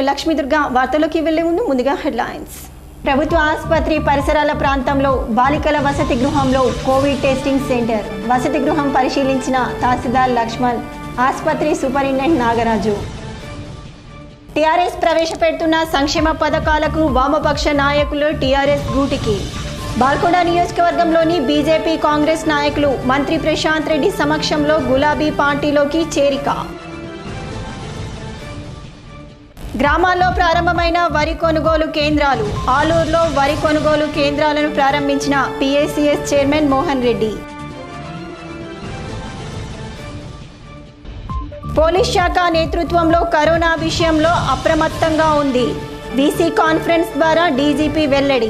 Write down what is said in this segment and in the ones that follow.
లక్ష్మీదుర్గ వార్తలోకి వెళ్లే ముందు ముందుగా హెడ్లైన్స్ ప్రభుత్వ ఆసుపత్రి పరిసరాల ప్రాంతంలో బాలికల వసతి గృహంలో కోవిడ్ టెస్టింగ్ సెంటర్ వసతి గృహం పరిశీలించిన తహసీల్దార్ లక్ష్మణ్ ఆసుపత్రి సూపరింటెండెంట్ నాగరాజు టీఆర్ఎస్ ప్రవేశపెడుతున్న సంక్షేమ పథకాలకు వామపక్ష నాయకులు టీఆర్ఎస్ గూటికి బాల్కొండ నియోజకవర్గంలోని బీజేపీ కాంగ్రెస్ నాయకులు మంత్రి ప్రశాంత్ రెడ్డి సమక్షంలో గులాబీ పార్టీలోకి చేరిక గ్రామాల్లో ప్రారంభమైన వరి కొనుగోలు కేంద్రాలు ఆలూరులో వరి కొనుగోలు కేంద్రాలను ప్రారంభించిన P A C S chairman Mohan Reddy police శాఖ నేతృత్వంలో కరోనా విషయంలో అప్రమత్తంగా ఉంది వీసీ కాన్ఫరెన్స్ ద్వారా డీజీపీ వెల్లడి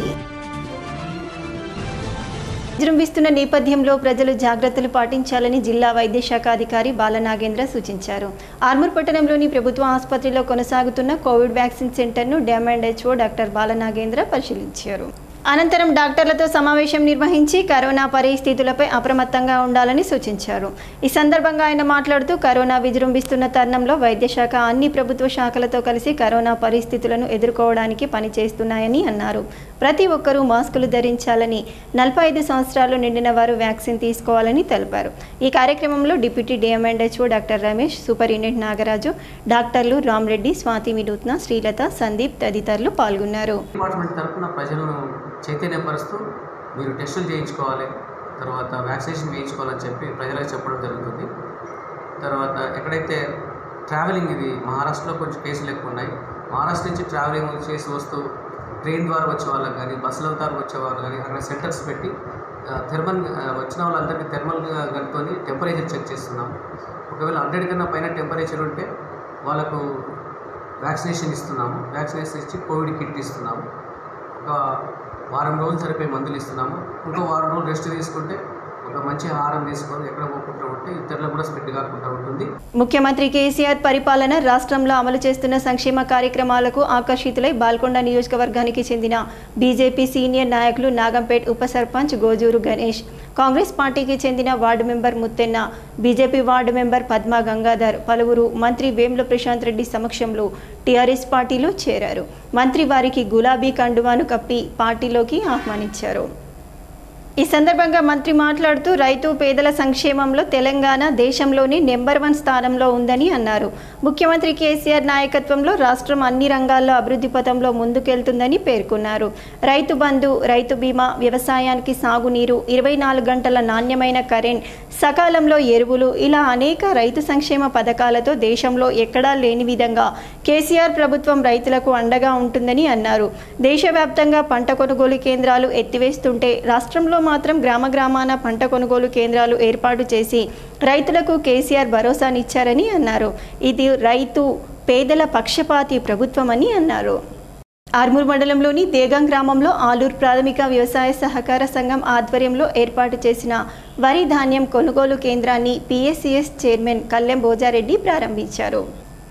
విజృంభిస్తున్న నేపథ్యంలో ప్రజలు జాగ్రత్తలు పాటించాలని జిల్లా వైద్య శాఖ అధికారి బాలనాగేంద్ర సూచించారు ఆర్మూర్ పట్టణంలోని ప్రభుత్వ ఆసుపత్రిలో కొనసాగుతున్న కోవిడ్ వ్యాక్సిన్ సెంటర్ను డ్యామండ్ హెచ్ఓ డాక్టర్ బాలనాగేంద్ర పరిశీలించారు అనంతరం డాక్టర్లతో సమావేశం నిర్వహించి కరోనా పరిస్థితులపై అప్రమత్తంగా ఉండాలని సూచించారు ఈ సందర్భంగా ఆయన మాట్లాడుతూ కరోనా విజృంభిస్తున్న తరుణంలో వైద్య శాఖ అన్ని ప్రభుత్వ శాఖలతో కలిసి కరోనా పరిస్థితులను ఎదుర్కోవడానికి పనిచేస్తున్నాయని అన్నారు ప్రతి ఒక్కరూ మాస్కులు ధరించాలని నలభై ఐదు సంవత్సరాలు నిండిన వారు వ్యాక్సిన్ తీసుకోవాలని తెలిపారు ఈ కార్యక్రమంలో deputy D M H O doctor Ramesh superintendent Nagaraju డాక్టర్లు రామ్రెడ్డి స్వాతి వినూత్న శ్రీలత సందీప్ తదితరులు పాల్గొన్నారు డిపార్ట్మెంట్ తరఫున ప్రజలను చైతన్యపరుస్తూ మీరు టెస్టులు చేయించుకోవాలి తర్వాత వ్యాక్సినేషన్ వేయించుకోవాలని చెప్పి ప్రజలకు చెప్పడం జరుగుతుంది తర్వాత ఎక్కడైతే ట్రావెలింగ్ ఇది మహారాష్ట్రలో కొంచెం కేసులు ఎక్కువ ఉన్నాయి మహారాష్ట్ర నుంచి ట్రావెలింగ్ చేసి వస్తూ ట్రైన్ ద్వారా వచ్చే వాళ్ళకి కానీ బస్సుల ద్వారా వచ్చే వాళ్ళు కానీ అక్కడ సెంటర్స్ పెట్టి థెర్మల్ వచ్చిన వాళ్ళందరికీ థెర్మల్ కనుక్కొని టెంపరేచర్ చెక్ చేస్తున్నాం ఒకవేళ హండ్రెడ్ కన్నా పైన టెంపరేచర్ ఉంటే వాళ్ళకు వ్యాక్సినేషన్ ఇస్తున్నాము వ్యాక్సినేషన్ ఇచ్చి కోవిడ్ కిట్ ఇస్తున్నాము ఒక వారం రోజులు సరిపోయే మందులు ఇస్తున్నాము ఇంకో వారం రోజులు రెస్ట్ తీసుకుంటే ఒక మంచి ఆహారం తీసుకొని ఎక్కడ పోకుండా ఉంటే ఇతరులకు కూడా స్ప్రెడ్ కాకుండా ఉంటుంది ముఖ్యమంత్రి కేసీఆర్ పరిపాలన రాష్ట్రంలో అమలు చేస్తున్న సంక్షేమ కార్యక్రమాలకు ఆకర్షితులై బాల్కొండ నియోజకవర్గానికి చెందిన బీజేపీ సీనియర్ నాయకులు నాగంపేట్ ఉప సర్పంచ్ గోజూరు గణేష్ కాంగ్రెస్ పార్టీకి చెందిన ward member Muthenna BJP ward member Padma Gangadhar పలువురు మంత్రి వేముల ప్రశాంత్ రెడ్డి సమక్షంలో టీఆర్ఎస్ పార్టీలో చేరారు మంత్రి వారికి గులాబీ కండువాను కప్పి పార్టీలోకి ఆహ్వానించారు ఈ సందర్భంగా మంత్రి మాట్లాడుతూ రైతు పేదల సంక్షేమంలో తెలంగాణ దేశంలోని నెంబర్ వన్ స్థానంలో ఉందని అన్నారు ముఖ్యమంత్రి కేసీఆర్ నాయకత్వంలో రాష్ట్రం అన్ని రంగాల్లో అభివృద్ధి పథంలో ముందుకెళ్తుందని పేర్కొన్నారు రైతు బంధు రైతు బీమా వ్యవసాయానికి సాగునీరు ఇరవై నాలుగు గంటల నాణ్యమైన కరెంట్ సకాలంలో ఎరువులు ఇలా అనేక రైతు సంక్షేమ పథకాలతో దేశంలో ఎక్కడా లేని విధంగా కేసీఆర్ ప్రభుత్వం రైతులకు అండగా ఉంటుందని అన్నారు దేశవ్యాప్తంగా పంట కొనుగోలు కేంద్రాలు ఎత్తివేస్తుంటే రాష్ట్రంలో మాత్రం గ్రామ గ్రామాన పంట కొనుగోలు కేంద్రాలు ఏర్పాటు చేసి రైతులకు కేసీఆర్ భరోసానిచ్చారని అన్నారు ఇది రైతు పేదల పక్షపాతి ప్రభుత్వమని అన్నారు ఆర్మూర్ మండలంలోని దేగం గ్రామంలో ఆలూరు ప్రాథమిక వ్యవసాయ సహకార సంఘం ఆధ్వర్యంలో ఏర్పాటు చేసిన వరి ధాన్యం కొనుగోలు కేంద్రాన్ని పిఎస్సిఎస్ చైర్మన్ కల్లెం భోజారెడ్డి ప్రారంభించారు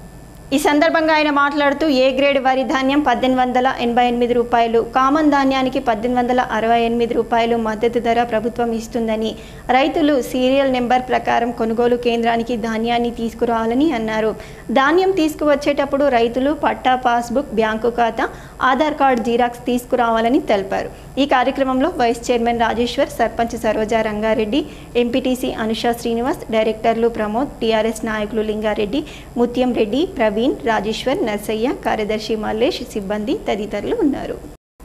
ఈ సందర్భంగా ఆయన మాట్లాడుతూ ఏ గ్రేడ్ వరి ధాన్యం పద్దెనిమిది వందల ఎనభై ఎనిమిది రూపాయలు కామన్ ధాన్యానికి పద్దెనిమిది వందల అరవై ఎనిమిది రూపాయలు మద్దతు ధర ప్రభుత్వం ఇస్తుందని రైతులు సీరియల్ నెంబర్ ప్రకారం కొనుగోలు కేంద్రానికి ధాన్యాన్ని తీసుకురావాలని అన్నారు ధాన్యం తీసుకువచ్చేటప్పుడు రైతులు పట్టా పాస్బుక్ బ్యాంకు ఖాతా ఆధార్ కార్డు జీరాక్స్ తీసుకురావాలని తెలిపారు ఈ కార్యక్రమంలో vice chairman Rajeshwar sarpanch Saroja Ranga Reddy MPTC Anusha Srinivas డైరెక్టర్లు ప్రమోద్ టీఆర్ఎస్ నాయకులు లింగారెడ్డి ముత్యం రెడ్డి ప్రవీణ్ రాజేశ్వర్ నర్సయ్య కార్యదర్శి మల్లేష్ సిబ్బంది తదితరులు ఉన్నారు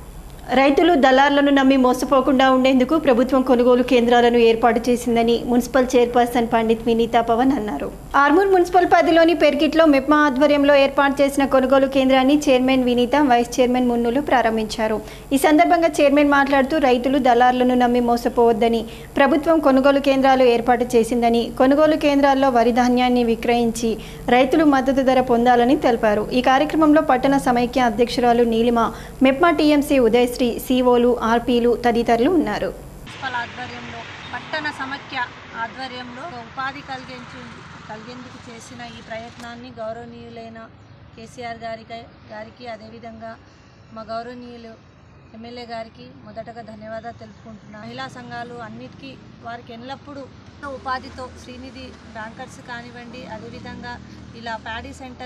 రైతులు దళార్లను నమ్మి మోసపోకుండా ఉండేందుకు ప్రభుత్వం కొనుగోలు కేంద్రాలను ఏర్పాటు చేసిందని మున్సిపల్ చైర్పర్సన్ పండిత్ వినీతా పవన్ అన్నారు ఆర్మూర్ మున్సిపల్ పరిధిలోని పెర్కిట్లో మెప్మా ఆధ్వర్యంలో ఏర్పాటు చేసిన కొనుగోలు కేంద్రాన్ని చైర్మన్ వినీత వైస్ చైర్మన్ మున్నులు ప్రారంభించారు ఈ సందర్భంగా చైర్మన్ మాట్లాడుతూ రైతులు దళార్లను నమ్మి మోసపోవద్దని ప్రభుత్వం కొనుగోలు కేంద్రాలు ఏర్పాటు చేసిందని కొనుగోలు కేంద్రాల్లో వరి ధాన్యాన్ని విక్రయించి రైతులు మద్దతు ధర పొందాలని తెలిపారు ఈ కార్యక్రమంలో పట్టణ సమైక్య అధ్యక్షురాలు నీలిమ మెప్మా టీఎంసీ ఉదయశ్రీ సిఓలు ఆర్పీలు తదితరులు ఉన్నారు మున్సిపల్ ఆధ్వర్యంలో పట్టణ సమైక్య ఆధ్వర్యంలో ఉపాధి కలిగించు కలిగేందుకు చేసిన ఈ ప్రయత్నాన్ని గౌరవనీయులైన కేసీఆర్ గారికి గారికి అదేవిధంగా మా గౌరవనీయులు ఎమ్మెల్యే గారికి మొదటగా ధన్యవాదాలు తెలుపుకుంటున్నాను మహిళా సంఘాలు అన్నిటికీ వారికి ఎల్లప్పుడూ ఉపాధితో శ్రీనిధి బ్యాంకర్స్ కానివ్వండి అదేవిధంగా ఇలా ప్యాడీ సెంటర్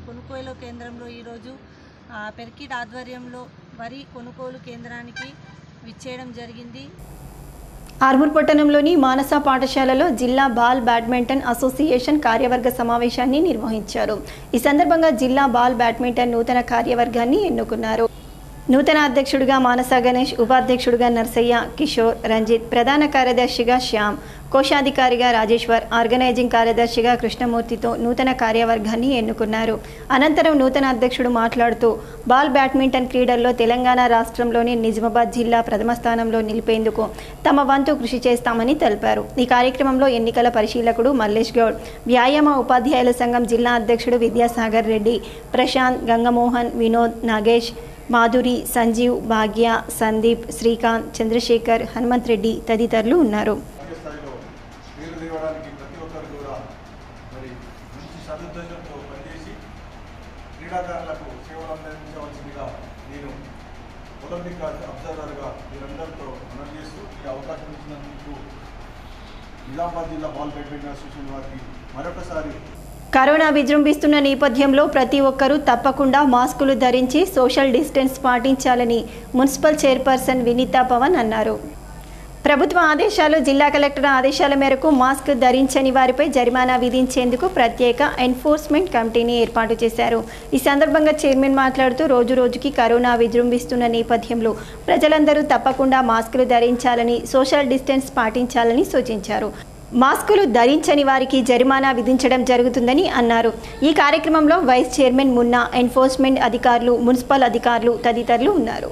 కొనుగోలు కేంద్రంలో ఈరోజు ఆ, పెర్కిడ్ ఆధ్వర్యంలో వరి కొనుగోలు కేంద్రానికి విచ్చేయడం జరిగింది ఆర్మూర్ పట్టణంలోని మానస పాఠశాలలో జిల్లా బాల్ బ్యాడ్మింటన్ అసోసియేషన్ కార్యవర్గ సమావేశాన్ని నిర్వహించారు ఈ సందర్భంగా జిల్లా బాల్ బ్యాడ్మింటన్ నూతన కార్యవర్గాన్ని ఎన్నుకున్నారు నూతన అధ్యక్షుడిగా మానస గణేష్ ఉపాధ్యక్షుడిగా నర్సయ్య కిషోర్ రంజిత్ ప్రధాన కార్యదర్శిగా శ్యామ్ కోశాధికారిగా రాజేశ్వర్ ఆర్గనైజింగ్ కార్యదర్శిగా కృష్ణమూర్తితో నూతన కార్యవర్గాన్ని ఎన్నుకున్నారు అనంతరం నూతన అధ్యక్షుడు మాట్లాడుతూ బాల్ బ్యాడ్మింటన్ క్రీడల్లో తెలంగాణ రాష్ట్రంలోని నిజామాబాద్ జిల్లా ప్రథమ స్థానంలో నిలిపేందుకు తమ వంతు కృషి చేస్తామని తెలిపారు ఈ కార్యక్రమంలో ఎన్నికల పరిశీలకుడు మల్లేష్ గౌడ్ వ్యాయామ ఉపాధ్యాయుల సంఘం జిల్లా అధ్యక్షుడు విద్యాసాగర్ రెడ్డి ప్రశాంత్ గంగమోహన్ వినోద్ నాగేష్ మాధురి సంజీవ్ భాగ్య సందీప్ శ్రీకాంత్ చంద్రశేఖర్ హనుమంత్ రెడ్డి తదితరులు ఉన్నారు జాతీయ స్థాయిలో పేరు తేవడానికి ప్రతి ఒక్కరు కూడా మరి మంచి సదుద్దేశంతో పనిచేసి క్రీడాకారులకు సేవలు అందించవలసిందిగా నేను ఒలింపిక్ అబ్జర్వర్గా మీరందరితో మనం చేస్తూ ఈ అవకాశం ఇచ్చినందుకు నిజామాబాద్ జిల్లా బాల్ బ్యాడ్మింటన్ అసోసియేషన్ వారికి మరొకసారి కరోనా విజృంభిస్తున్న నేపథ్యంలో ప్రతి ఒక్కరూ తప్పకుండా మాస్కులు ధరించి సోషల్ డిస్టెన్స్ పాటించాలని మున్సిపల్ చైర్పర్సన్ వినీతా పవన్ అన్నారు ప్రభుత్వ ఆదేశాలు జిల్లా కలెక్టర్ ఆదేశాల మేరకు మాస్క్ ధరించని వారిపై జరిమానా విధించేందుకు ప్రత్యేక ఎన్ఫోర్స్మెంట్ కమిటీని ఏర్పాటు చేశారు ఈ సందర్భంగా చైర్మన్ మాట్లాడుతూ రోజు రోజుకి కరోనా విజృంభిస్తున్న నేపథ్యంలో ప్రజలందరూ తప్పకుండా మాస్కులు ధరించాలని సోషల్ డిస్టెన్స్ పాటించాలని సూచించారు మాస్కులు ధరించని వారికి జరిమానా విధించడం జరుగుతుందని అన్నారు ఈ కార్యక్రమంలో వైస్ చైర్మన్ మున్నా ఎన్ఫోర్స్మెంట్ అధికారులు మున్సిపల్ అధికారులు తదితరులు ఉన్నారు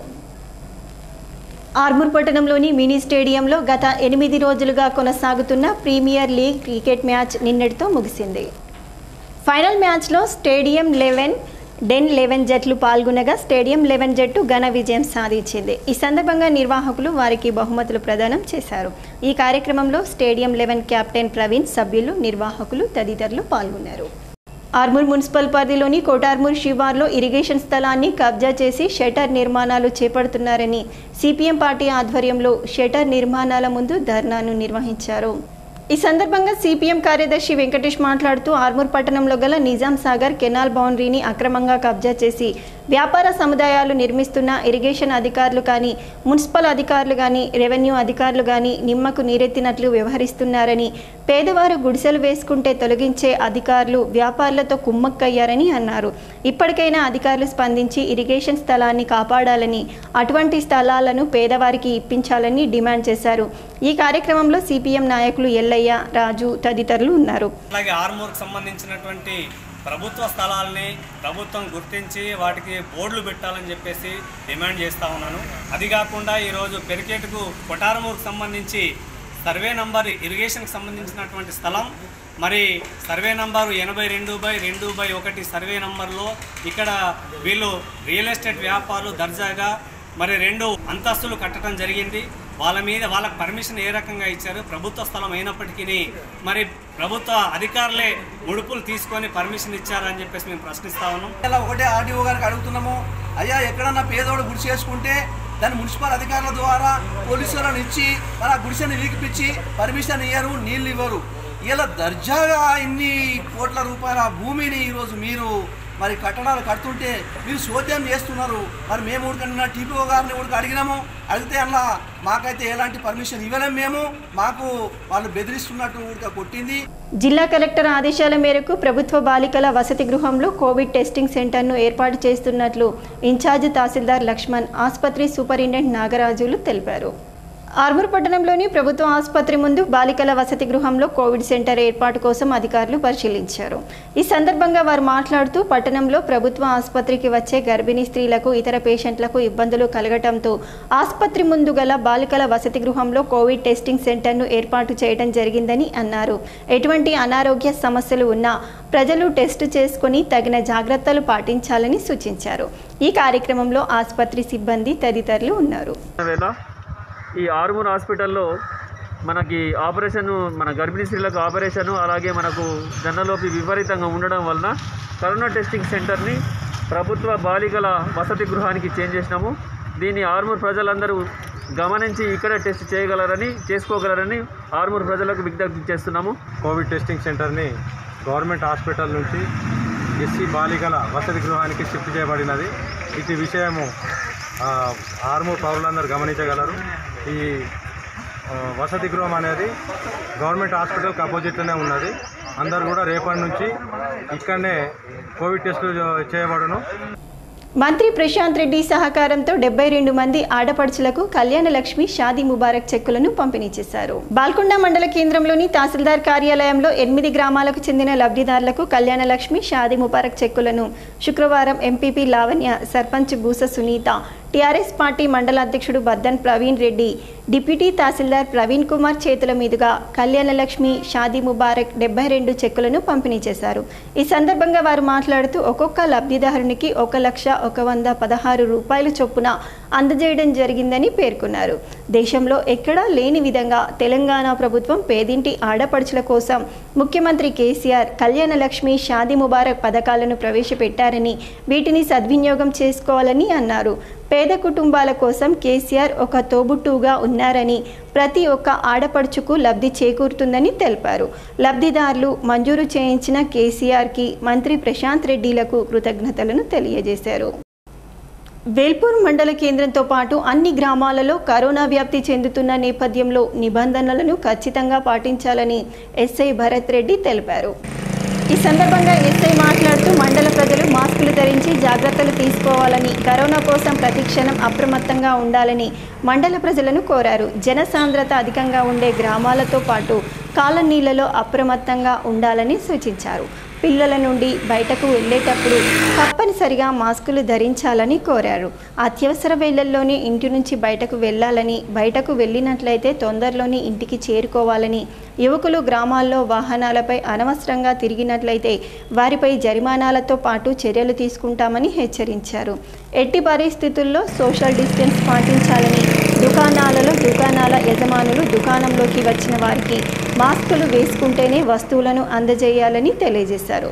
ఆర్మూర్ పట్టణంలోని మినీ స్టేడియంలో గత ఎనిమిది రోజులుగా కొనసాగుతున్న ప్రీమియర్ లీగ్ క్రికెట్ మ్యాచ్ నిన్నటితో ముగిసింది ఫైనల్ మ్యాచ్లో స్టేడియం లెవెన్ డెన్ లెవెన్ జట్లు పాల్గొనగా స్టేడియం లెవెన్ జట్టు ఘన విజయం సాధించింది ఈ సందర్భంగా నిర్వాహకులు వారికి బహుమతులు ప్రదానం చేశారు ఈ కార్యక్రమంలో స్టేడియం లెవెన్ కెప్టెన్ ప్రవీణ్ సభ్యులు నిర్వాహకులు తదితరులు పాల్గొన్నారు ఆర్మూర్ మున్సిపల్ పరిధిలోని కోటార్మూర్ శివార్లో ఇరిగేషన్ స్థలాన్ని కబ్జా చేసి షటర్ నిర్మాణాలు చేపడుతున్నారని సిపిఎం పార్టీ ఆధ్వర్యంలో షటర్ నిర్మాణాల ముందు ధర్నాను నిర్వహించారు ఈ సందర్భంగా సిపిఎం కార్యదర్శి వెంకటేష్ మాట్లాడుతూ ఆర్మూర్ పట్టణంలో గల నిజాం సాగర్ కెనాల్ బౌండరీని అక్రమంగా కబ్జా చేసి వ్యాపార సముదాయాలు నిర్మిస్తున్న ఇరిగేషన్ అధికారులు కానీ మున్సిపల్ అధికారులు కానీ రెవెన్యూ అధికారులు కానీ నిమ్మకు నీరెత్తినట్లు వ్యవహరిస్తున్నారని పేదవారు గుడిసెలు వేసుకుంటే తొలగించే అధికారులు వ్యాపారులతో కుమ్మక్కయ్యారని అన్నారు ఇప్పటికైనా అధికారులు స్పందించి ఇరిగేషన్ స్థలాన్ని కాపాడాలని అటువంటి స్థలాలను పేదవారికి ఇప్పించాలని డిమాండ్ చేశారు ఈ కార్యక్రమంలో సిపిఎం నాయకులు ఎల్లయ్య రాజు తదితరులు ఉన్నారు అలాగే ఆర్మూర్కి సంబంధించినటువంటి ప్రభుత్వ స్థలాల్ని ప్రభుత్వం గుర్తించి వాటికి బోర్డులు పెట్టాలని చెప్పేసి డిమాండ్ చేస్తూ ఉన్నాను అది కాకుండా ఈరోజు పెరికేట్కు కొటారమూరుకు సంబంధించి సర్వే నంబర్ ఇరిగేషన్కి సంబంధించినటువంటి స్థలం మరి సర్వే నంబరు ఎనభై రెండు బై రెండు బై ఒకటి సర్వే నంబర్లో ఇక్కడ వీళ్ళు రియల్ ఎస్టేట్ వ్యాపారులు దర్జాగా మరి రెండు అంతస్తులు కట్టడం జరిగింది వాళ్ళ మీద వాళ్ళకి పర్మిషన్ ఏ రకంగా ఇచ్చారు ప్రభుత్వ స్థలం అయినప్పటికీ మరి ప్రభుత్వ అధికారులే ముడుపులు తీసుకొని పర్మిషన్ ఇచ్చారని చెప్పేసి మేము ప్రశ్నిస్తా ఉన్నాం ఇలా ఒకటే ఆర్డీఓ గారికి అడుగుతున్నాము అయ్యా ఎక్కడన్నా పేదోడు గుడిసె చేసుకుంటే దాన్ని మున్సిపల్ అధికారుల ద్వారా పోలీసులను ఇచ్చి మన గుడిసెని వీకిపించి పర్మిషన్ ఇయ్యరు నీళ్ళు ఇవ్వరు ఇలా దర్జాగా ఇన్ని కోట్ల రూపాయల భూమిని ఈరోజు మీరు మరి కట్టడాలు కడుతుంటే మీరు చోద్యం చేస్తున్నారు మరి మేము ఊరికన్నా టీపీఓ గారిని ఊరికి అడిగినాము అడిగితే అలా మాకైతే ఎలాంటి పర్మిషన్ ఇవ్వలేము మేము మాకు వాళ్ళు బెదిరిస్తున్నట్టు ఊరిక కొట్టింది జిల్లా కలెక్టర్ ఆదేశాల మేరకు ప్రభుత్వ బాలికల వసతి గృహంలో కోవిడ్ టెస్టింగ్ సెంటర్ను ఏర్పాటు చేస్తున్నట్లు ఇన్ఛార్జ్ తహసీల్దార్ లక్ష్మణ్ ఆసుపత్రి సూపరింటెండెంట్ నాగరాజులు తెలిపారు ఆర్మూర్ పట్టణంలోని ప్రభుత్వ ఆసుపత్రి ముందు బాలికల వసతి గృహంలో కోవిడ్ సెంటర్ ఏర్పాటు కోసం అధికారులు పరిశీలించారు ఈ సందర్భంగా వారు మాట్లాడుతూ పట్టణంలో ప్రభుత్వ ఆసుపత్రికి వచ్చే గర్భిణీ స్త్రీలకు ఇతర పేషెంట్లకు ఇబ్బందులు కలగటంతో ఆసుపత్రి ముందు గల బాలికల వసతి గృహంలో కోవిడ్ టెస్టింగ్ సెంటర్ను ఏర్పాటు చేయడం జరిగిందని అన్నారు ఎటువంటి అనారోగ్య సమస్యలు ఉన్నా ప్రజలు టెస్ట్ చేసుకుని తగిన జాగ్రత్తలు పాటించాలని సూచించారు ఈ కార్యక్రమంలో ఆసుపత్రి సిబ్బంది తదితరులు ఉన్నారు వేళ ఈ ఆర్మూర్ హాస్పిటల్లో మనకి ఆపరేషన్ మన గర్భిణీ స్త్రీలకు ఆపరేషను అలాగే మనకు జనలోపి విపరీతంగా ఉండడం వలన కరోనా టెస్టింగ్ సెంటర్ని ప్రభుత్వ బాలికల వసతి గృహానికి చేంజ్ చేసినాము దీన్ని ఆర్మూర్ ప్రజలందరూ గమనించి ఇక్కడే టెస్ట్ చేయగలరని చేసుకోగలరని ఆర్మూర్ ప్రజలకు విజ్ఞప్తి చేస్తున్నాము కోవిడ్ టెస్టింగ్ సెంటర్ని గవర్నమెంట్ హాస్పిటల్ నుంచి ఎస్సీ బాలికల వసతి గృహానికి షిఫ్ట్ చేయబడినది ఇది విషయము ఆ, ఆర్మూర్ పౌరులందరూ గమనించగలరు ఈ ఆ, వసతి గృహం అనేది గవర్నమెంట్ హాస్పిటల్కి అపోజిట్లోనే ఉన్నది అందరు కూడా రేపటి నుంచి ఇక్కడనే కోవిడ్ టెస్టులు చేయబడును మంత్రి ప్రశాంత్ రెడ్డి సహకారంతో డెబ్బై రెండు మంది ఆడపడుచులకు కళ్యాణ లక్ష్మి షాదీ ముబారక్ చెక్కులను పంపిణీ చేశారు బాల్కొండ మండల కేంద్రంలోని తహసీల్దార్ కార్యాలయంలో ఎనిమిది గ్రామాలకు చెందిన లబ్ధిదారులకు కళ్యాణ లక్ష్మి షాదీ ముబారక్ చెక్కులను శుక్రవారం MPP Lavanya sarpanch Boosa Sunitha TRS party మండల అధ్యక్షుడు బద్దన్ ప్రవీణ్ రెడ్డి డిప్యూటీ తహసీల్దార్ ప్రవీణ్ కుమార్ చేతుల మీదుగా కళ్యాణ లక్ష్మి షాదీ ముబారక్ డెబ్బై రెండు చెక్కులను పంపిణీ చేశారు ఈ సందర్భంగా వారు మాట్లాడుతూ ఒక్కొక్క లబ్ధిదారునికి ఒక లక్ష ఒక వంద పదహారు రూపాయల చొప్పున అందజేయడం జరిగిందని పేర్కొన్నారు దేశంలో ఎక్కడా లేని విధంగా తెలంగాణ ప్రభుత్వం పేదింటి ఆడపడుచుల కోసం ముఖ్యమంత్రి కేసీఆర్ కళ్యాణ లక్ష్మి షాదీ ముబారక్ పథకాలను ప్రవేశపెట్టారని వీటిని సద్వినియోగం చేసుకోవాలని అన్నారు పేద కుటుంబాల కోసం కేసీఆర్ ఒక తోబుట్టుగా ఉన్నారని ప్రతి ఒక్క ఆడపడుచుకు లబ్ధి చేకూరుతుందని తెలిపారు లబ్ధిదారులు మంజూరు చేయించిన కేసీఆర్కి మంత్రి ప్రశాంత్ రెడ్డిలకు కృతజ్ఞతలను తెలియజేశారు వేల్పూర్ మండల కేంద్రంతో పాటు అన్ని గ్రామాలలో కరోనా వ్యాప్తి చెందుతున్న నేపథ్యంలో నిబంధనలను ఖచ్చితంగా పాటించాలని ఎస్ఐ భరత్ రెడ్డి తెలిపారు ఈ సందర్భంగా ఎస్ఐ మాట్లాడుతూ మండల ప్రజలు మాస్కులు ధరించి జాగ్రత్తలు తీసుకోవాలని కరోనా కోసం ప్రతిక్షణం అప్రమత్తంగా ఉండాలని మండల ప్రజలను కోరారు జనసాంద్రత అధికంగా ఉండే గ్రామాలతో పాటు కాలనీలలో అప్రమత్తంగా ఉండాలని సూచించారు పిల్లల నుండి బయటకు వెళ్ళేటప్పుడు తప్పనిసరిగా మాస్కులు ధరించాలని కోరారు అత్యవసర వేళల్లోనే ఇంటి నుంచి బయటకు వెళ్ళాలని బయటకు వెళ్ళినట్లయితే తొందరలోనే ఇంటికి చేరుకోవాలని యువకులు గ్రామాల్లో వాహనాలపై అనవసరంగా తిరిగినట్లయితే వారిపై జరిమానాలతో పాటు చర్యలు తీసుకుంటామని హెచ్చరించారు ఎట్టి పరిస్థితుల్లో సోషల్ డిస్టెన్స్ పాటించాలని దుకాణాలలో దుకాణాల యజమానులు దుకాణంలోకి వచ్చిన వారికి మాస్కులు వేసుకుంటేనే వస్తువులను అందజేయాలని తెలియజేశారు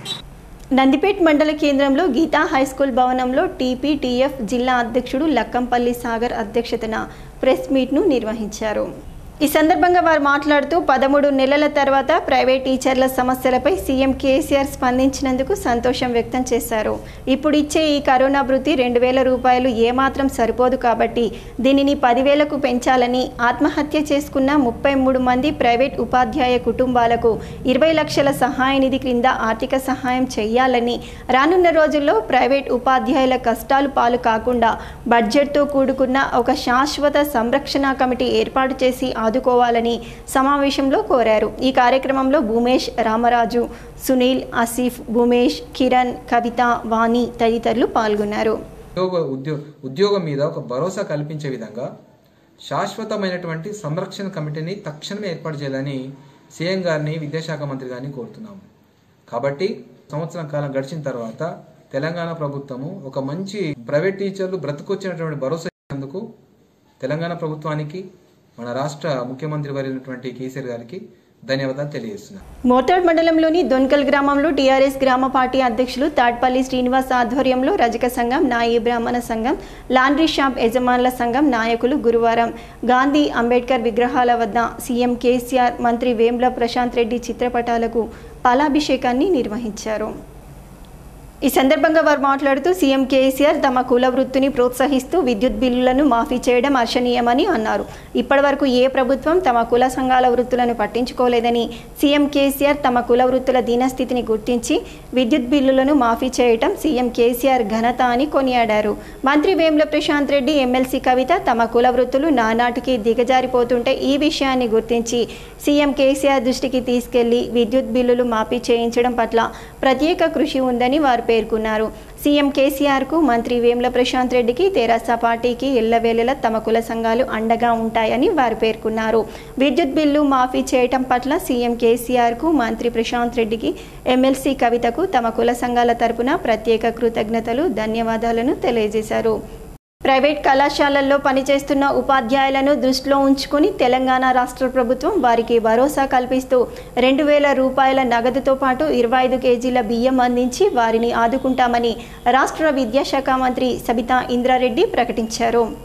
నందిపేట్ మండల కేంద్రంలో గీతా హైస్కూల్ భవనంలో టీపీటీఎఫ్ జిల్లా అధ్యక్షుడు లక్కంపల్లి సాగర్ అధ్యక్షతన ప్రెస్ మీట్ను నిర్వహించారు ఈ సందర్భంగా వారు మాట్లాడుతూ పదమూడు నెలల తర్వాత ప్రైవేట్ టీచర్ల సమస్యలపై సీఎం కేసీఆర్ స్పందించినందుకు సంతోషం వ్యక్తం చేశారు ఇప్పుడు ఇచ్చే ఈ కరోనా భృతి రెండు వేల రూపాయలు ఏమాత్రం సరిపోదు కాబట్టి దీనిని పదివేలకు పెంచాలని ఆత్మహత్య చేసుకున్న ముప్పై మూడు మంది ప్రైవేట్ ఉపాధ్యాయ కుటుంబాలకు ఇరవై లక్షల సహాయ నిధి క్రింద ఆర్థిక సహాయం చేయాలని రానున్న రోజుల్లో ప్రైవేట్ ఉపాధ్యాయుల కష్టాలు పాలు కాకుండా బడ్జెట్తో కూడుకున్న ఒక శాశ్వత సంరక్షణ కమిటీ ఏర్పాటు చేసి ఆదుకోవాలని సమావేశంలో కోరారు ఈ కార్యక్రమంలో భూమేష్ రామరాజు సునీల్ ఆసిఫ్ భూమేష్ కిరణ్ కవిత వాణి తదితరులు పాల్గొన్నారు ఉద్యోగ ఉద్యో ఉద్యోగం మీద ఒక భరోసా కల్పించే విధంగా శాశ్వతమైనటువంటి సంరక్షణ కమిటీని తక్షణమే ఏర్పాటు చేయాలని సీఎం గారిని విద్యాశాఖ మంత్రి గారిని కోరుతున్నాము కాబట్టి సంవత్సరం కాలం గడిచిన తర్వాత తెలంగాణ ప్రభుత్వము ఒక మంచి ప్రైవేట్ టీచర్లు బ్రతుకొచ్చినటువంటి భరోసా ఇచ్చినందుకు తెలంగాణ ప్రభుత్వానికి మన రాష్ట్ర ముఖ్యమంత్రి వారైనటువంటి కేసీఆర్ గారికి ధన్యవాదాలు తెలియజేస్తున్నాను మోతాడ్ మండలంలోని దొన్కల్ గ్రామంలో టీఆర్ఎస్ గ్రామ పార్టీ అధ్యక్షులు తాడ్పల్లి శ్రీనివాస్ ఆధ్వర్యంలో రజక సంఘం నాయి బ్రాహ్మణ సంఘం లాండ్రీ షాప్ యజమానుల సంఘం నాయకులు గురువారం గాంధీ అంబేద్కర్ విగ్రహాల వద్ద సీఎం కేసీఆర్ మంత్రి వేమ్ల ప్రశాంత్ రెడ్డి చిత్రపటాలకు పాలాభిషేకాన్ని నిర్వహించారు ఈ సందర్భంగా వారు మాట్లాడుతూ సీఎం కేసీఆర్ తమ కుల వృత్తిని ప్రోత్సహిస్తూ విద్యుత్ బిల్లులను మాఫీ చేయడం హర్షణీయమని అన్నారు ఇప్పటివరకు ఏ ప్రభుత్వం తమ కుల సంఘాల వృత్తులను పట్టించుకోలేదని సీఎం కేసీఆర్ తమ కుల వృత్తుల దీనస్థితిని గుర్తించి విద్యుత్ బిల్లులను మాఫీ చేయటం సీఎం కేసీఆర్ ఘనత అని కొనియాడారు మంత్రి వేముల ప్రశాంత్ రెడ్డి ఎమ్మెల్సీ కవిత తమ కుల వృత్తులు నానాటికి దిగజారిపోతుంటే ఈ విషయాన్ని గుర్తించి సీఎం కేసీఆర్ దృష్టికి తీసుకెళ్లి విద్యుత్ బిల్లులు మాఫీ చేయించడం పట్ల ప్రత్యేక కృషి ఉందని వారు పేర్కొన్నారు సీఎం కేసీఆర్కు మంత్రి వేముల ప్రశాంత్ రెడ్డికి తెరాస పార్టీకి ఎల్లవేళలా తమ కుల సంఘాలు అండగా ఉంటాయని వారు పేర్కొన్నారు విద్యుత్ బిల్లు మాఫీ చేయటం పట్ల సీఎం కేసీఆర్కు మంత్రి ప్రశాంత్ రెడ్డికి ఎమ్మెల్సీ కవితకు తమ కుల సంఘాల తరపున ప్రత్యేక కృతజ్ఞతలు ధన్యవాదాలను తెలియజేశారు ప్రైవేట్ కళాశాలల్లో పనిచేస్తున్న ఉపాధ్యాయులను దృష్టిలో ఉంచుకుని తెలంగాణ రాష్ట్ర ప్రభుత్వం వారికి భరోసా కల్పిస్తూ రెండు వేల రూపాయల నగదుతో పాటు ఇరవై ఐదు కేజీల బియ్యం అందించి వారిని ఆదుకుంటామని రాష్ట్ర విద్యాశాఖ మంత్రి సబితా ఇంద్రారెడ్డి ప్రకటించారు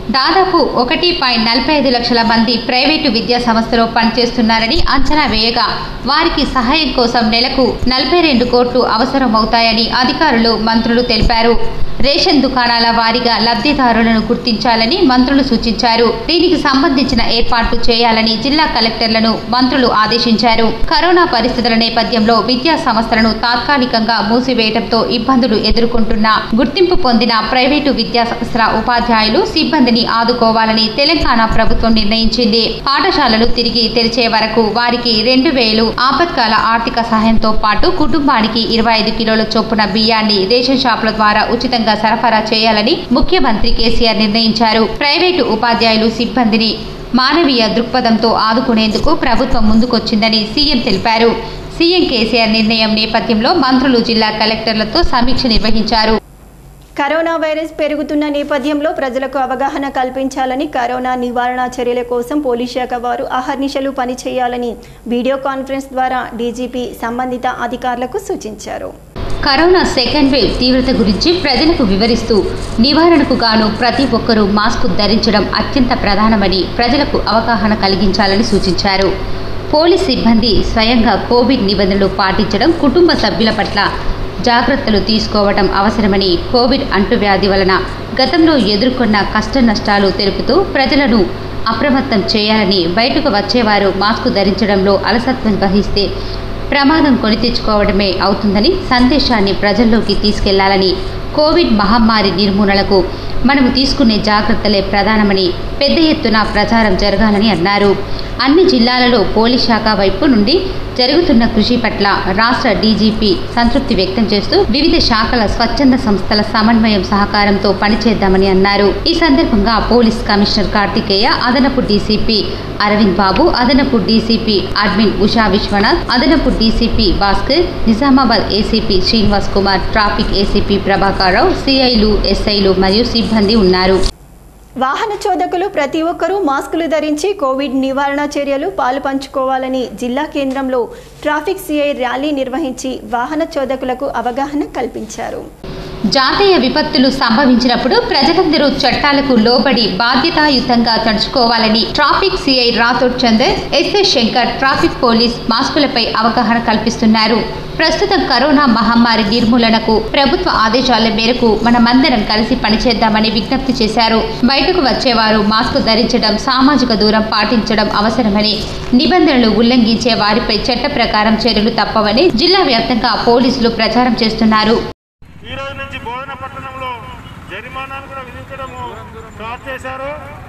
దాదాపు ఒకటి పాయింట్ నలభై ఐదు లక్షల మంది ప్రైవేటు విద్యా సంస్థలో పనిచేస్తున్నారని అంచనా వేయగా వారికి సహాయం కోసం నెలకు నలభై రెండు కోట్లు అవసరమవుతాయని అధికారులు మంత్రులు తెలిపారు రేషన్ దుకాణాల వారీగా లబ్ధిదారులను గుర్తించాలని మంత్రులు సూచించారు దీనికి సంబంధించిన ఏర్పాట్లు చేయాలని జిల్లా కలెక్టర్లను మంత్రులు ఆదేశించారు కరోనా పరిస్థితుల నేపథ్యంలో విద్యా సంస్థలను తాత్కాలికంగా మూసివేయడంతో ఇబ్బందులు ఎదుర్కొంటున్న గుర్తింపు పొందిన ప్రైవేటు విద్యా సంస్థల ఉపాధ్యాయులు సిబ్బందిని ఆదుకోవాలని తెలంగాణ ప్రభుత్వం నిర్ణయించింది పాఠశాలలు తిరిగి తెరిచే వరకు వారికి రెండు వేలు ఆపత్కాల ఆర్థిక సహాయంతో పాటు కుటుంబానికి ఇరవై ఐదు కిలోల చొప్పున బియ్యాన్ని రేషన్ షాపుల ద్వారా ఉచితంగా సరఫరా చేయాలని ముఖ్యమంత్రి కేసీఆర్ నిర్ణయించారు ప్రైవేటు ఉపాధ్యాయులు సిబ్బందిని మానవీయ దృక్పథంతో ఆదుకునేందుకు ప్రభుత్వం ముందుకొచ్చిందని సీఎం తెలిపారు సీఎం కేసీఆర్ నిర్ణయం నేపథ్యంలో మంత్రులు జిల్లా కలెక్టర్లతో సమీక్ష నిర్వహించారు కరోనా వైరస్ పెరుగుతున్న నేపథ్యంలో ప్రజలకు అవగాహన కల్పించాలని కరోనా నివారణ చర్యల కోసం పోలీస్ శాఖ వారు అహర్నిశలు పనిచేయాలని వీడియో కాన్ఫరెన్స్ ద్వారా డీజీపీ సంబంధిత అధికారులకు సూచించారు కరోనా సెకండ్ వేవ్ తీవ్రత గురించి ప్రజలకు వివరిస్తూ నివారణకు గాను ప్రతి ఒక్కరూ మాస్క్ ధరించడం అత్యంత ప్రధానమని ప్రజలకు అవగాహన కలిగించాలని సూచించారు పోలీస్ సిబ్బంది స్వయంగా కోవిడ్ నిబంధనలు పాటించడం కుటుంబ సభ్యుల పట్ల జాగ్రత్తలు తీసుకోవడం అవసరమని కోవిడ్ అంటువ్యాధి వలన గతంలో ఎదుర్కొన్న కష్ట నష్టాలు తెలుపుతూ ప్రజలను అప్రమత్తం చేయాలని బయటకు వచ్చేవారు మాస్క్ ధరించడంలో అలసత్వం వహిస్తే ప్రమాదం కొని తెచ్చుకోవడమే అవుతుందని సందేశాన్ని ప్రజల్లోకి తీసుకెళ్లాలని కోవిడ్ మహమ్మారి నిర్మూలనకు మనము తీసుకునే జాగ్రత్తలే ప్రధానమని పెద్ద ఎత్తున ప్రచారం జరగాలని అన్నారు అన్ని జిల్లాలలో పోలీస్ శాఖ వైపు నుండి జరుగుతున్న కృషి పట్ల రాష్ట్ర డీజీపీ సంతృప్తి వ్యక్తం చేస్తూ వివిధ శాఖల స్వచ్ఛంద సంస్థల సమన్వయం సహకారంతో పనిచేద్దామని అన్నారు ఈ సందర్భంగా పోలీస్ కమిషనర్ కార్తికేయ అదనపు డీసీపీ అరవింద్ బాబు అదనపు డీసీపీ అడ్మిన్ ఉషా విశ్వనాథ్ అదనపు DCP Bhaskar Nizamabad ACP Srinivas Kumar traffic ACP Prabhakar Rao సిఐలు ఎస్ఐలు మరియు సిబ్బంది ఉన్నారు వాహన చోదకులు ప్రతి ఒక్కరూ మాస్కులు ధరించి కోవిడ్ నివారణ చర్యలు పాలు పంచుకోవాలని జిల్లా కేంద్రంలో ట్రాఫిక్ సిఐ ర్యాలీ నిర్వహించి వాహన చోదకులకు అవగాహన కల్పించారు జాతీయ విపత్తులు సంభవించినప్పుడు ప్రజలందరూ చట్టాలకు లోబడి బాధ్యతాయుతంగా నడుచుకోవాలని traffic CI Rathod Chander S S Shankar traffic police మాస్కులపై అవగాహన కల్పిస్తున్నారు ప్రస్తుతం కరోనా మహమ్మారి నిర్మూలనకు ప్రభుత్వ ఆదేశాల మేరకు మనమందరం కలిసి పనిచేద్దామని విజ్ఞప్తి చేశారు బయటకు వచ్చేవారు మాస్క్ ధరించడం సామాజిక దూరం పాటించడం అవసరమని నిబంధనలు ఉల్లంఘించే వారిపై చట్ట ప్రకారం చర్యలు తప్పవని జిల్లా వ్యాప్తంగా పోలీసులు ప్రచారం చేస్తున్నారు ఈ రోజు నుంచి బోధన పట్టణంలో జరిమానాను కూడా విధించడము స్టార్ట్ చేశారు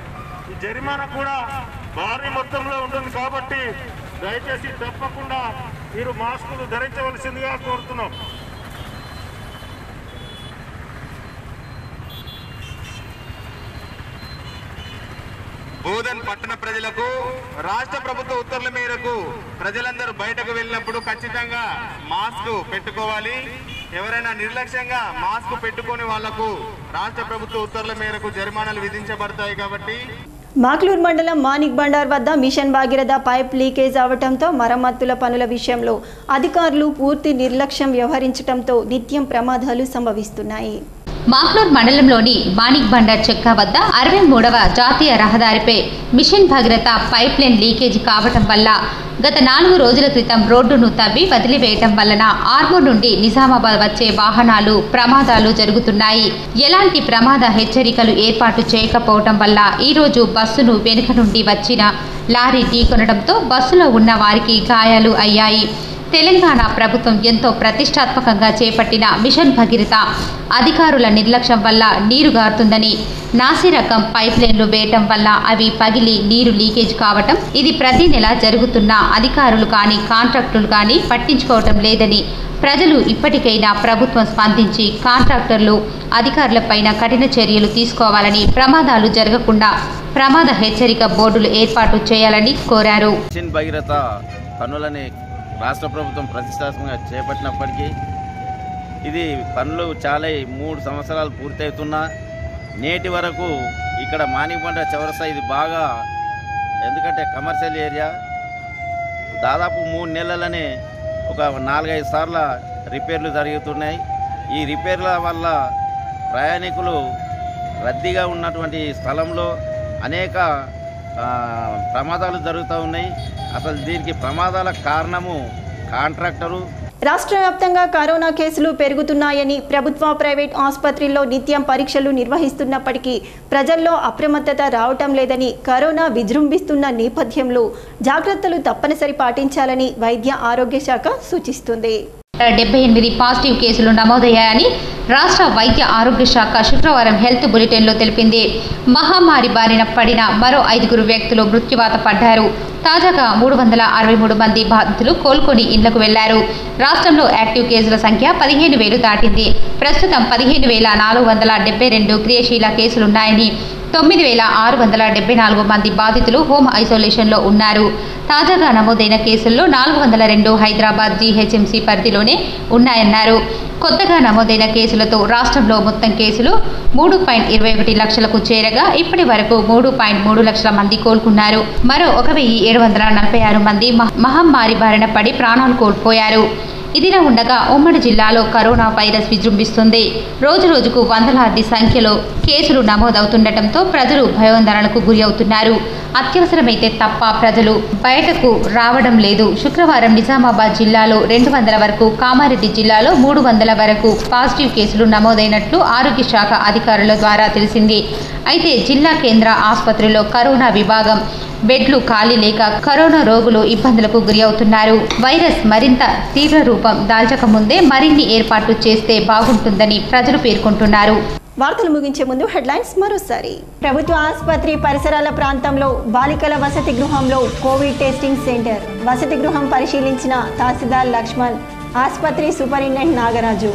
ఈ జరిమానా కూడా భారీ మొత్తంలో ఉంటుంది కాబట్టి దయచేసి తప్పకుండా మీరు మాస్కులు ధరించవలసిందిగా కోరుతున్నాం బోధన్ పట్టణ ప్రజలకు రాష్ట్ర ప్రభుత్వ ఉత్తర్వుల మేరకు ప్రజలందరూ బయటకు వెళ్ళినప్పుడు ఖచ్చితంగా మాస్క్ పెట్టుకోవాలి ఎవరైనా నిర్లక్ష్యంగా మాస్క్ పెట్టుకొని వాళ్లకు రాష్ట్ర ప్రభుత్వ ఉత్తర్వుల మేరకు జరిమానాలు విధించబడతాయి కాబట్టి మాక్లూర్ మండలం మానిక్ బండార్ వద్ద మిషన్ భాగీరథ పైప్ లీకేజ్ అవటంతో మరమ్మతుల పనుల విషయంలో అధికారులు పూర్తి నిర్లక్ష్యం వ్యవహరించడంతో నిత్యం ప్రమాదాలు సంభవిస్తున్నాయి మాక్లూర్ మండలంలోని మాణిక్ బండర్ చెక్క వద్ద అరవై మూడవ జాతీయ రహదారిపై mission Bhagiratha pipeline leakage కావటం వల్ల గత నాలుగు రోజుల క్రితం రోడ్డును తవ్వి వదిలివేయటం వలన ఆర్మూర్ నుండి నిజామాబాద్ వచ్చే వాహనాలు ప్రమాదాలు జరుగుతున్నాయి ఎలాంటి ప్రమాద హెచ్చరికలు ఏర్పాటు చేయకపోవటం వల్ల ఈరోజు బస్సును వెనుక నుండి వచ్చిన లారీ ఢీకొనడంతో బస్సులో ఉన్న వారికి గాయాలు అయ్యాయి తెలంగాణ ప్రభుత్వం ఎంతో ప్రతిష్టాత్మకంగా చేపట్టిన మిషన్ భగీరథ అధికారుల నిర్లక్ష్యం వల్ల నీరు గారుతుందని నాసి రకం పైప్ లైన్లు వేయటం వల్ల అవి పగిలి నీరు లీకేజ్ కావటం ఇది ప్రతి నెల జరుగుతున్న అధికారులు కానీ కాంట్రాక్టులు కానీ పట్టించుకోవటం లేదని ప్రజలు ఇప్పటికైనా ప్రభుత్వం స్పందించి కాంట్రాక్టర్లు అధికారులపైన కఠిన చర్యలు తీసుకోవాలని ప్రమాదాలు జరగకుండా ప్రమాద హెచ్చరిక బోర్డులు ఏర్పాటు చేయాలని కోరారు మిషన్ భగీరథ పనులని రాష్ట్ర ప్రభుత్వం ప్రతిష్టాత్మకంగా చేపట్టినప్పటికీ ఇది పనులు చాలా మూడు సంవత్సరాలు పూర్తవుతున్నా నేటి వరకు ఇక్కడ మాణికొండ చౌరస్తా ఇది బాగా ఎందుకంటే కమర్షియల్ ఏరియా దాదాపు మూడు నెలలనే ఒక నాలుగైదు సార్ల రిపేర్లు జరుగుతున్నాయి ఈ రిపేర్ల వల్ల ప్రయాణికులు రద్దీగా ఉన్నటువంటి స్థలంలో అనేక ఆ, ప్రమాదాలు జరుగుతూ ఉన్నాయి అసలు దీనికి ప్రమాదాల కారణము కాంట్రాక్టరు రాష్ట్ర వ్యాప్తంగా కరోనా కేసులు పెరుగుతున్నాయని ప్రభుత్వ ప్రైవేట్ ఆసుపత్రుల్లో నిత్యం పరీక్షలు నిర్వహిస్తున్నప్పటికీ ప్రజల్లో అప్రమత్తత రావటం లేదని కరోనా విజృంభిస్తున్న నేపథ్యంలో జాగ్రత్తలు తప్పనిసరి పాటించాలని వైద్య ఆరోగ్య శాఖ సూచిస్తుంది డెబ్బై ఎనిమిది పాజిటివ్ కేసులు నమోదయ్యాయని రాష్ట్ర వైద్య ఆరోగ్య శాఖ శుక్రవారం హెల్త్ బులెటిన్లో తెలిపింది మహమ్మారి బారిన పడిన మరో ఐదుగురు వ్యక్తులు మృత్యువాత పడ్డారు తాజాగా మూడు వందల అరవై మూడు మంది బాధితులు కోలుకొని ఇళ్లకు వెళ్లారు రాష్ట్రంలో యాక్టివ్ కేసుల సంఖ్య పదిహేను వేలు దాటింది ప్రస్తుతం పదిహేను వేల నాలుగు వందల డెబ్బై రెండు క్రియాశీల కేసులున్నాయని తొమ్మిది వేల ఆరు వందల డెబ్బై నాలుగు మంది బాధితులు హోమ్ ఐసోలేషన్లో ఉన్నారు తాజాగా నమోదైన కేసుల్లో నాలుగు వందల రెండు హైదరాబాద్ జీహెచ్ఎంసీ పరిధిలోనే ఉన్నాయన్నారు కొత్తగా నమోదైన కేసులతో రాష్ట్రంలో మొత్తం కేసులు మూడు పాయింట్ ఇరవై ఒకటి లక్షలకు చేరగా ఇప్పటి వరకు మూడు పాయింట్ మూడు లక్షల మంది కోలుకున్నారు మరో ఒక వెయ్యి ఏడు వందల నలభై ఆరు మంది మహ- మహమ్మారి బారిన పడి ప్రాణాలు కోల్పోయారు ఇదిలా ఉండగా ఉమ్మడి జిల్లాలో కరోనా వైరస్ విజృంభిస్తుంది రోజు రోజుకు వందలాది సంఖ్యలో కేసులు నమోదవుతుండటంతో ప్రజలు భయోందరణకు గురి అవుతున్నారు అత్యవసరమైతే తప్ప ప్రజలు బయటకు రావడం లేదు శుక్రవారం నిజామాబాద్ జిల్లాలో రెండు వందల వరకు కామారెడ్డి జిల్లాలో మూడు వందల వరకు పాజిటివ్ కేసులు నమోదైనట్లు ఆరోగ్య శాఖ అధికారుల ద్వారా తెలిసింది అయితే జిల్లా కేంద్ర ఆసుపత్రిలో కరోనా విభాగం బెడ్లు ఖాళీ లేక కరోనా రోగులు ఇబ్బందులకు గురి అవుతున్నారు వైరస్ మరింత తీవ్ర రూపం దాల్చక ముందే మరిన్ని ఏర్పాట్లు చేస్తే బాగుంటుందని ప్రజలు పేర్కొంటున్నారు వార్తలు ముగించే ముందు హెడ్లైన్స్ మరోసారి ప్రభుత్వ ఆసుపత్రి పరిసరాల ప్రాంతంలో బాలికల వసతి గృహంలో కోవిడ్ టెస్టింగ్ సెంటర్ వసతి గృహం పరిశీలించిన తహసీల్దార్ లక్ష్మణ్ ఆసుపత్రి సూపరింటెండెంట్ నాగరాజు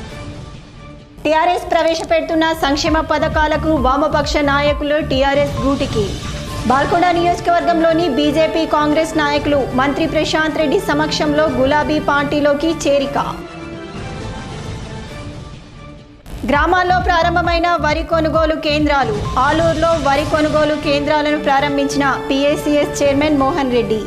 టీఆర్ఎస్ ప్రవేశపెడుతున్న సంక్షేమ పథకాలకు వామపక్ష నాయకులు టీఆర్ఎస్ గూటికి బాల్కొండ నియోజకవర్గంలోని బీజేపీ కాంగ్రెస్ నాయకులు మంత్రి ప్రశాంత్ రెడ్డి సమక్షంలో గులాబీ పార్టీలోకి చేరిక గ్రామాల్లో ప్రారంభమైన వరి కొనుగోలు కేంద్రాలు ఆలూరులో వరి కొనుగోలు కేంద్రాలను ప్రారంభించిన P A C S chairman Mohan Reddy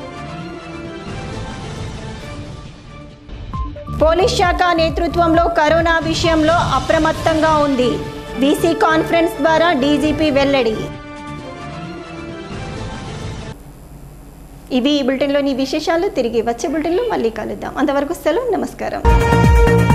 police శాఖ నేతృత్వంలో కరోనా విషయంలో అప్రమత్తంగా ఉంది వీసీ కాన్ఫరెన్స్ ద్వారా డీజీపీ వెల్లడి ఇవి ఈ బులెటిన్లోని విశేషాలు తిరిగి వచ్చే బులెటిన్లో మళ్ళీ కలుద్దాం అంతవరకు సెలవు నమస్కారం